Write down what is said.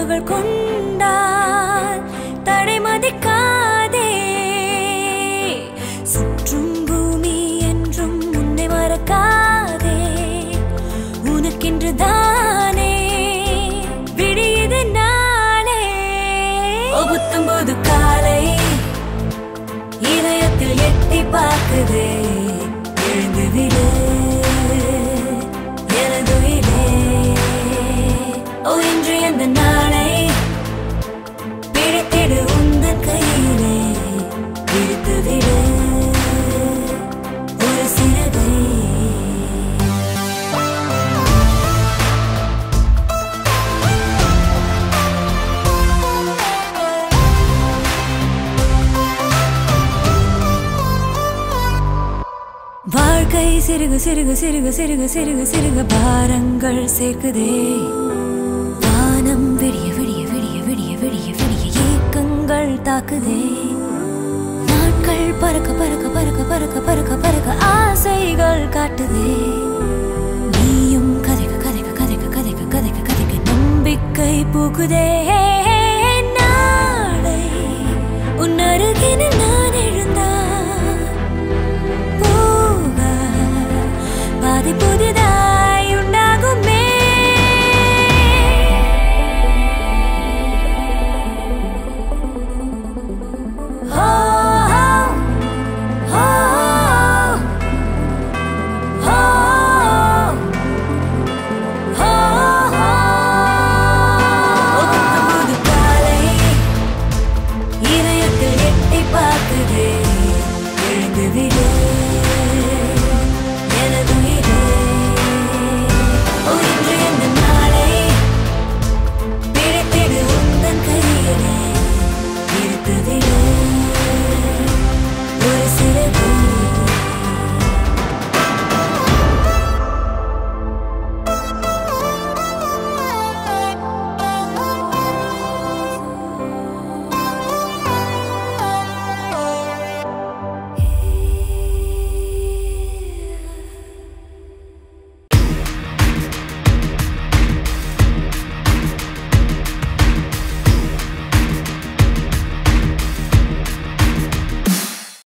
கனவுகள் கொண்டால் தடை மதிக்காதே சுற்றும் பூமி என்றும் உன்னை மறக்காதே உனக்கென்று தானே விடியது நாளே புத்தம்போது காலை இதயத்தில் எட்டி பார்க்குதே எழுந்து விடு எனதுயிரே ஓ இன்று அந்த நாளை பிடித்திடு உந்தன் கையிலே பிடித்து விடு ஒரு சிறகை வாழ்க்கை சிறுகு சிறுகு சிறுகு சிறுகு சிறுகு சிறுகு பாரங்கள் சேர்க்குதே வானம் விடிய விடிய விடிய விடிய விடிய விடிய ஏக்கங்கள் தாக்குதே நாட்கள் பறக்க பறக்க பறக்க பறக்க பறக்க பறக்க ஆசைகள் காட்டுதே நீயும் கதைக்க கதைக்க கதைக்க கதைக்க கதைக்க கதைக்க நம்பிக்கை பூக்குதே